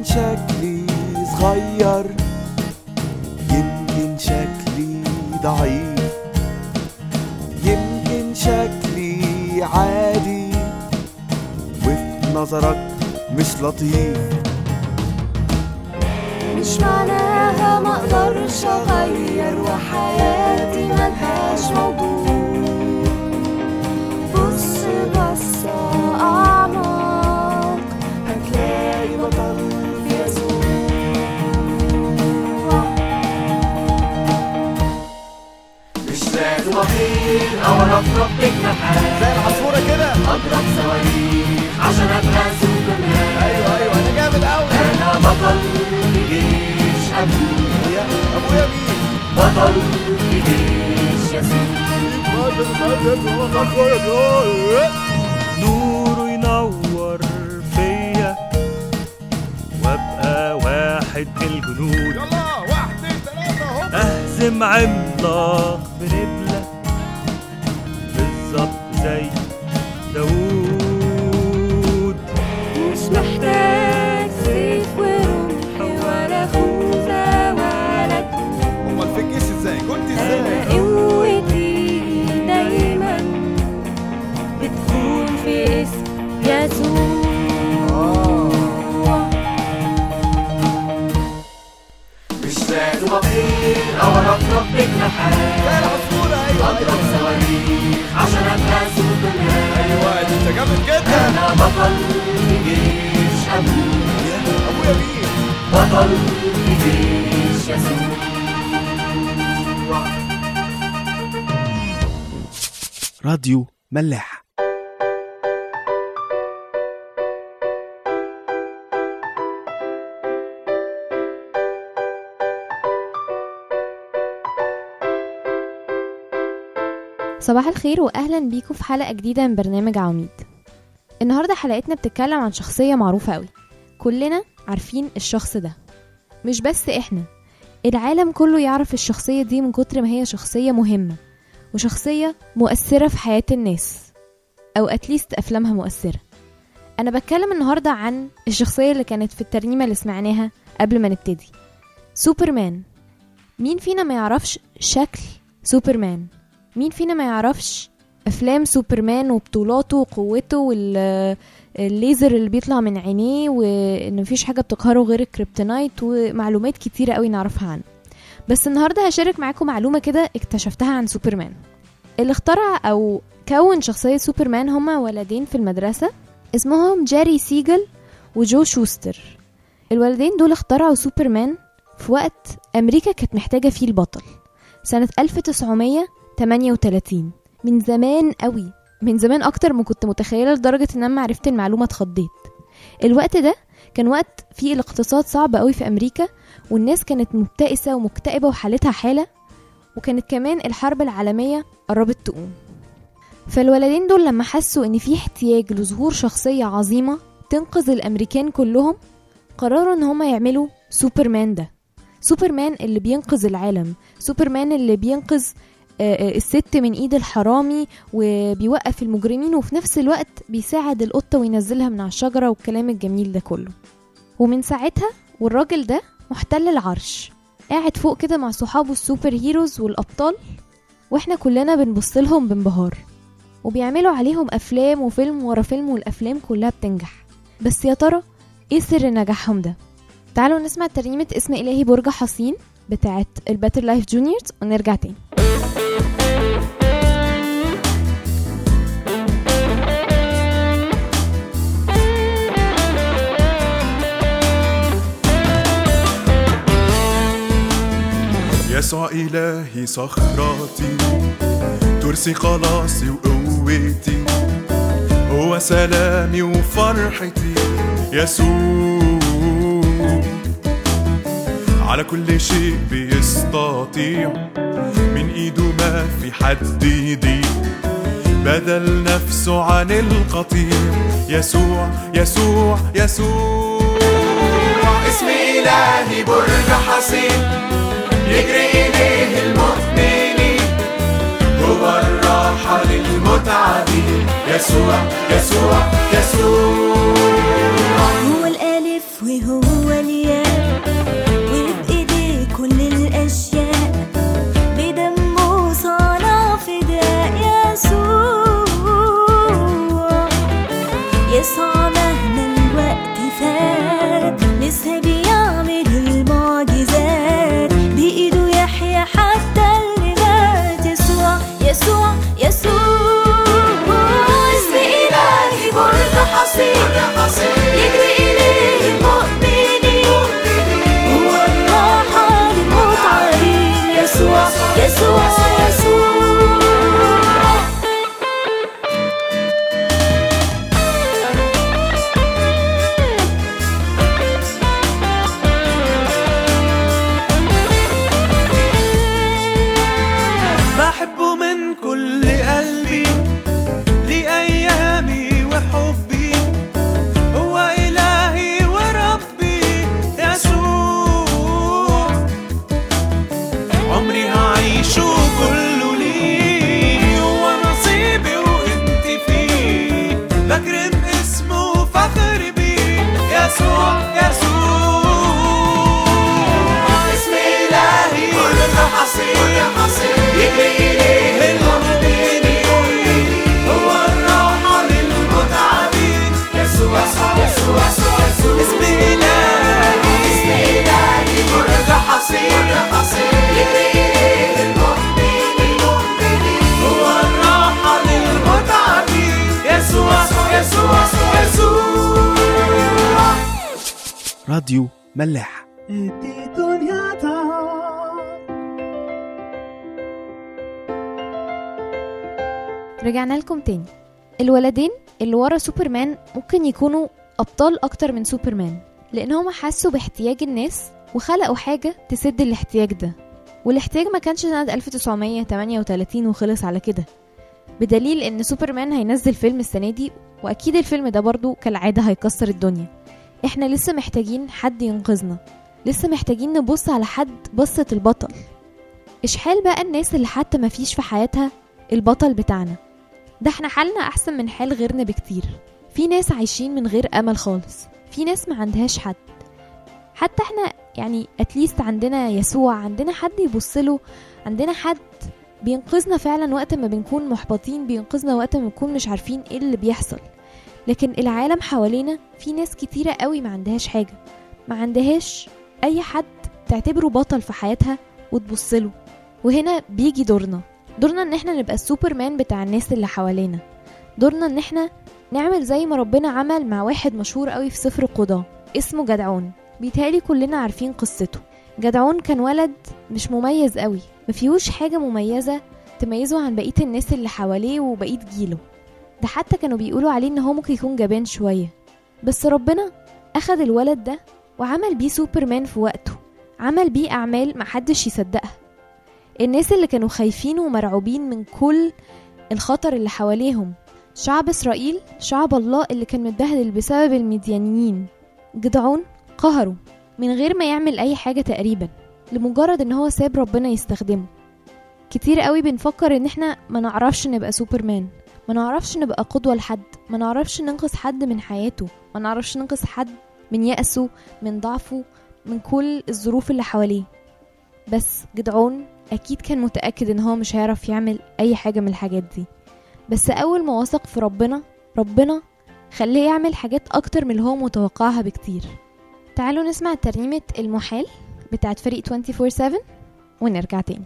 شكلي صغير يمكن شكلي ضعيف يمكن شكلي عادي وفي نظرك مش لطيف مش معناها ما اقدرش اغير وحياتي ملهاش موضوع بص بص اعمق هتلاقي بطل في يسوع مش لازم اطير او ارفرف بجناحات زي العصفورة كده اضرب صواريخ عشان ابقى سوبرمان ايوه ايوه انا جامد قوي انا بطل في جيش ابويا ابويا مين بطل في جيش يسوع نوره ينور فيا وابقى واحد من الجنود يلا واحد اتنين تلاتة اهو اهزم عملاق بنبلة بالظبط زي داوود مش محتاج سيف ورمح ولا خوذة ولا جنود امال في الجيش ازاي كنت أنا ازاي قوتي دايما بتكون في اسم يسوع مش لازم اطير او ارفرف بجناحات زي العصفورة ايوه اضرب صواريخ عشان ابقى سوبرمان ايوه انت جامد جدا انا بطل في جيش ابويا ابويا مين بطل في جيش يسوع راديو ملاح صباح الخير واهلا بيكم في حلقه جديده من برنامج عواميد النهارده حلقتنا بتتكلم عن شخصيه معروفه قوي كلنا عارفين الشخص ده مش بس احنا العالم كله يعرف الشخصيه دي من كتر ما هي شخصيه مهمه وشخصيه مؤثره في حياه الناس او اتليست افلامها مؤثره انا بتكلم النهارده عن الشخصيه اللي كانت في الترنيمه اللي سمعناها قبل ما نبتدي سوبرمان مين فينا ما يعرفش شكل سوبرمان مين فينا ما يعرفش افلام سوبرمان وبطولاته وقوته والليزر اللي بيطلع من عينيه وان مفيش حاجه بتقهره غير الكريبتونايت ومعلومات كتيره قوي نعرفها عنه بس النهارده هشارك معاكم معلومه كده اكتشفتها عن سوبرمان اللي اخترع او كون شخصيه سوبرمان هما ولدين في المدرسه اسمهم جاري سيجل وجو شوستر الولدين دول اخترعوا سوبرمان في وقت امريكا كانت محتاجه فيه البطل سنه 1900 38 من زمان قوي من زمان اكتر ما كنت متخيله لدرجه ان انا عرفت المعلومه اتخضيت الوقت ده كان وقت فيه الاقتصاد صعب قوي في امريكا والناس كانت مبتئسه ومكتئبه وحالتها حاله وكانت كمان الحرب العالميه قربت تقوم فالولدين دول لما حسوا ان في احتياج لظهور شخصيه عظيمه تنقذ الامريكان كلهم قرروا ان هما يعملوا سوبرمان ده سوبرمان اللي بينقذ العالم سوبرمان اللي بينقذ آه، آه، الست من ايد الحرامي وبيوقف المجرمين وفي نفس الوقت بيساعد القطة وينزلها من على الشجرة والكلام الجميل ده كله ومن ساعتها والراجل ده محتل العرش قاعد فوق كده مع صحابه السوبر هيروز والأبطال واحنا كلنا بنبص لهم بانبهار وبيعملوا عليهم أفلام وفيلم ورا فيلم والأفلام كلها بتنجح بس يا ترى ايه سر نجاحهم ده تعالوا نسمع ترنيمة اسم إلهي برج حصين بتاعت الباتر لايف جونيورز ونرجع تاني يسوع إلهي صخرتي ترسي خلاصي وقوتي هو سلامي وفرحتي يسوع على كل شيء بيستطيع من ايده ما في حد يضيق بدل نفسه عن القطيع يسوع يسوع يسوع اسم إلهي برج حصين يجري إليه المؤمنين هو الراحة للمتعبين يسوع يسوع يسوع هو الألف وهو راديو ملاح ادي دنياتا رجعنا لكم تاني الولدين اللي ورا سوبرمان ممكن يكونوا أبطال أكتر من سوبرمان لأن هما حسوا باحتياج الناس وخلقوا حاجة تسد الاحتياج ده والاحتياج ما كانش سنة 1938 وخلص على كده بدليل ان سوبرمان هينزل فيلم السنة دي واكيد الفيلم ده برضو كالعادة هيكسر الدنيا احنا لسه محتاجين حد ينقذنا لسه محتاجين نبص على حد بصة البطل اشحال بقى الناس اللي حتى ما فيش في حياتها البطل بتاعنا ده احنا حالنا احسن من حال غيرنا بكتير في ناس عايشين من غير امل خالص في ناس ما عندهاش حد حتى احنا يعني اتليست عندنا يسوع عندنا حد يبصله عندنا حد بينقذنا فعلا وقت ما بنكون محبطين بينقذنا وقت ما بنكون مش عارفين ايه اللي بيحصل لكن العالم حوالينا في ناس كتيرة قوي ما عندهاش حاجة ما عندهاش اي حد تعتبره بطل في حياتها وتبصله وهنا بيجي دورنا دورنا ان احنا نبقى السوبرمان بتاع الناس اللي حوالينا دورنا ان احنا نعمل زي ما ربنا عمل مع واحد مشهور قوي في سفر القضاء اسمه جدعون بيتهيألي كلنا عارفين قصته جدعون كان ولد مش مميز قوي ما فيهوش حاجة مميزة تميزه عن بقية الناس اللي حواليه وبقية جيله ده حتى كانوا بيقولوا عليه ان هو ممكن يكون جبان شوية بس ربنا أخد الولد ده وعمل بيه سوبرمان في وقته عمل بيه أعمال محدش يصدقها الناس اللي كانوا خايفين ومرعوبين من كل الخطر اللي حواليهم شعب إسرائيل شعب الله اللي كان متبهدل بسبب المديانيين جدعون قهره من غير ما يعمل أي حاجة تقريبا لمجرد ان هو ساب ربنا يستخدمه كتير قوي بنفكر ان احنا ما نعرفش نبقى سوبرمان ما نعرفش نبقى قدوة لحد ما نعرفش ننقذ حد من حياته ما نعرفش ننقذ حد من يأسه من ضعفه من كل الظروف اللي حواليه بس جدعون أكيد كان متأكد إن هو مش هيعرف يعمل أي حاجة من الحاجات دي بس أول ما وثق في ربنا ربنا خليه يعمل حاجات أكتر من اللي هو متوقعها بكتير تعالوا نسمع ترنيمة المحال بتاعت فريق 24-7 ونرجع تاني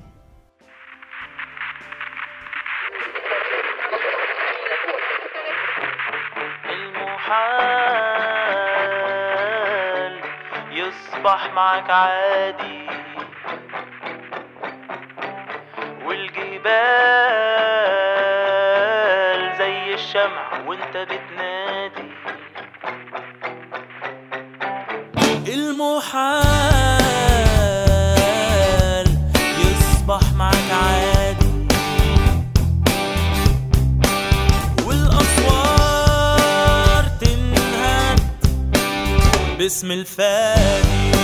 المحال يصبح معك عادي والجبال زي الشمع وانت بتنادي المحال يصبح معك عادي والأسوار تنهد باسم الفادي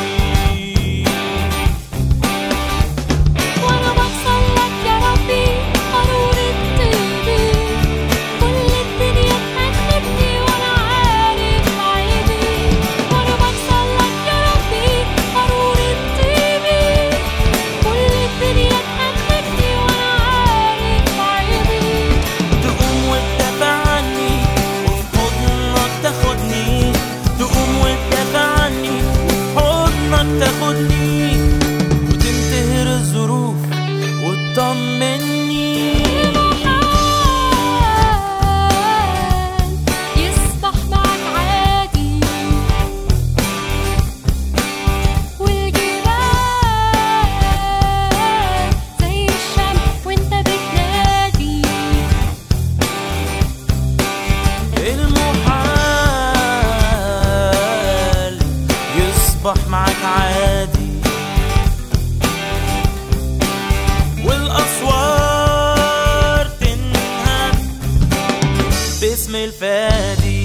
وانا بوصل لك يا ربي قارورة طيبي كل الدنيا تحبني وانا عارف عيبي وانا بوصل لك يا ربي قارورة طيبي كل الدنيا تحبني وانا عارف عيبي تقوم وتدافع عني وفي حضنك تاخدني تقوم وتدافع عني وفي حضنك تاخدني وتنتهر الظروف وتطمني المحال يصبح معك عادي والجبال زي الشمس وانت بتنادي المحال يصبح معك عادي والأسوار تنهد باسم الفادي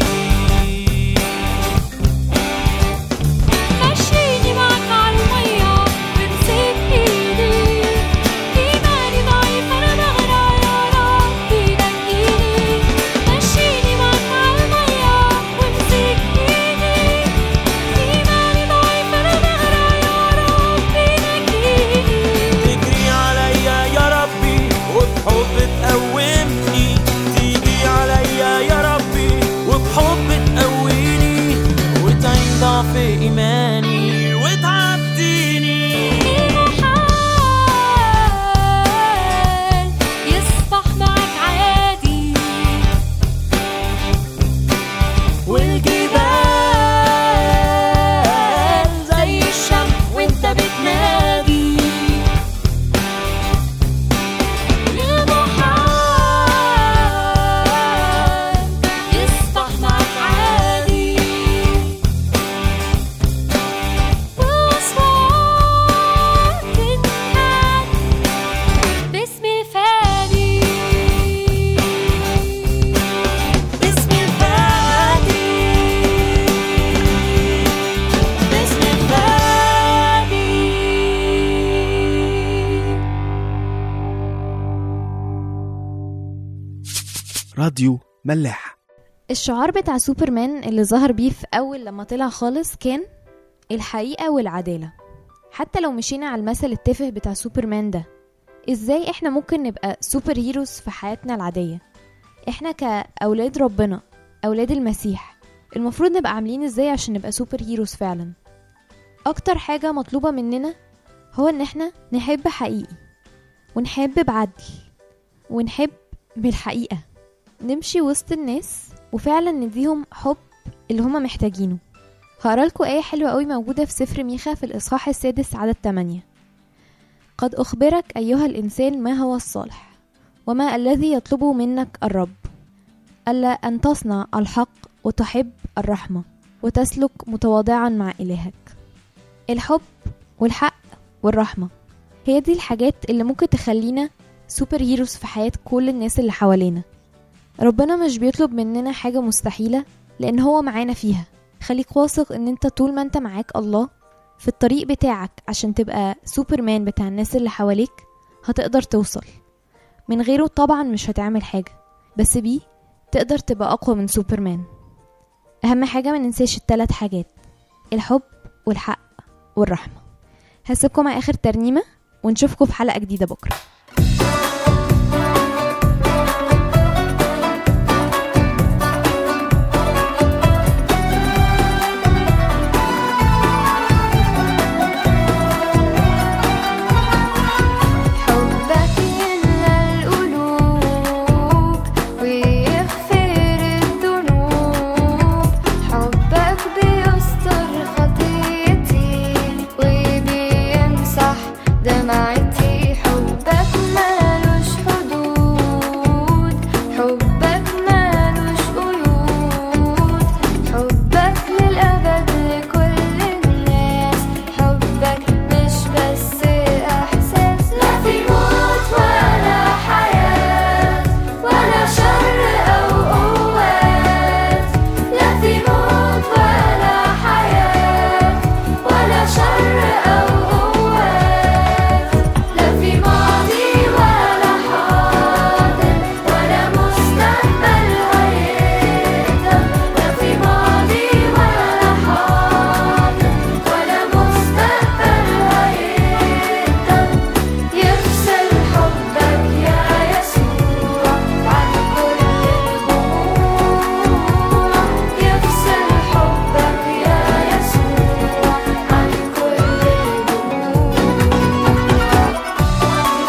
مشيني معك عالمية وامسك ايدي ايماني ضعيف انا بغرق يا ربي نجيني مشيني معك عالمية وامسك ايدي ايماني ضعيف انا بغرق يا ربي نجيني تجري عليا يا ربي وبحب تقومني تيجي عليا يا ربي وبحب تقويني وتعين ضعف إيماني وتعديني المحال يصبح معك عادي راديو ملاح الشعار بتاع سوبرمان اللي ظهر بيه في أول لما طلع خالص كان الحقيقة والعدالة حتى لو مشينا على المثل التافه بتاع سوبرمان ده ازاي احنا ممكن نبقى سوبر هيروز في حياتنا العادية احنا كأولاد ربنا أولاد المسيح المفروض نبقى عاملين ازاي عشان نبقى سوبر هيروز فعلا أكتر حاجة مطلوبة مننا هو ان احنا نحب حقيقي ونحب بعدل ونحب بالحقيقة نمشي وسط الناس وفعلا نديهم حب اللي هما محتاجينه هقرا لكم آية حلوة قوي موجودة في سفر ميخا في الإصحاح السادس عدد 8 قد أخبرك أيها الإنسان ما هو الصالح وما الذي يطلبه منك الرب ألا أن تصنع الحق وتحب الرحمة وتسلك متواضعا مع إلهك الحب والحق والرحمة هي دي الحاجات اللي ممكن تخلينا سوبر هيروز في حياة كل الناس اللي حوالينا ربنا مش بيطلب مننا حاجة مستحيلة لأن هو معانا فيها خليك واثق ان انت طول ما انت معاك الله في الطريق بتاعك عشان تبقى سوبرمان بتاع الناس اللي حواليك هتقدر توصل من غيره طبعا مش هتعمل حاجة بس بيه تقدر تبقى أقوى من سوبرمان أهم حاجة ما ننساش التلات حاجات الحب والحق والرحمة هسيبكم مع آخر ترنيمة ونشوفكم في حلقة جديدة بكرة حبك يملى القلوب ويغفر الذنوب حبك بيستر خطيتي وبيمسح دمعتي حبك مالوش حدود حبك مالوش قيود حبك للأبد لكل الناس حبك مش بس إحساس لا في موت ولا حياة ولا شر أو قوات لا في موت ولا حياة ولا شر أو قوات لا في ماضي ولا حاضر ولا مستقبل هيقدر لا في ماضي ولا حاضر ولا مستقبل هيقدر يفصل حبك يا يسوع عن كل الهموم يفصل حبك يا يسوع عن كل الهموم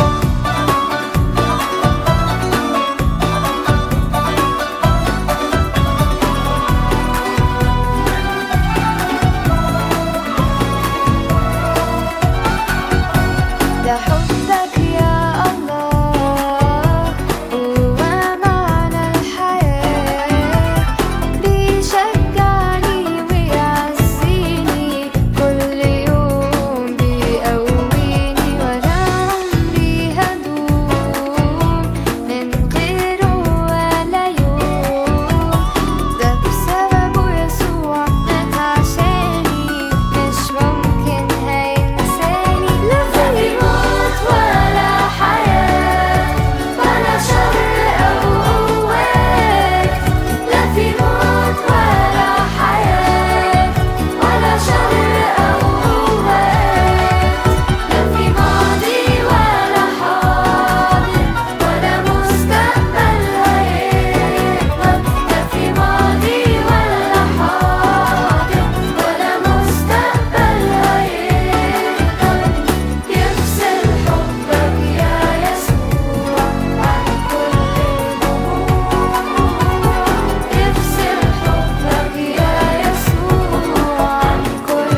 ده حبك يا الله هو معنى الحياة بيشجعني ويعزيني كل يوم بيقويني ولا عمري هدوم من غيره ولا يوم ده بسببه يسوع مات عشاني مش ممكن هينساني لا في موت ولا حياة ولا شر أو قوات لا في موت ولا حياة ولا شر أو قوات لا في ماضي ولا حاضر ولا مستقبل هيقدر لا في ماضي ولا حاضر ولا مستقبل هيقدر يفصل حبك يا يسوع عن كل الهموم يفصل حبك يا يسوع عن كل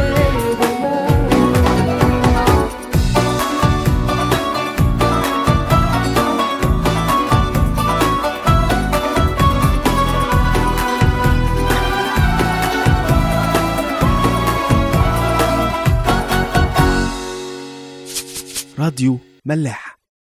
الهموم راديو ملاح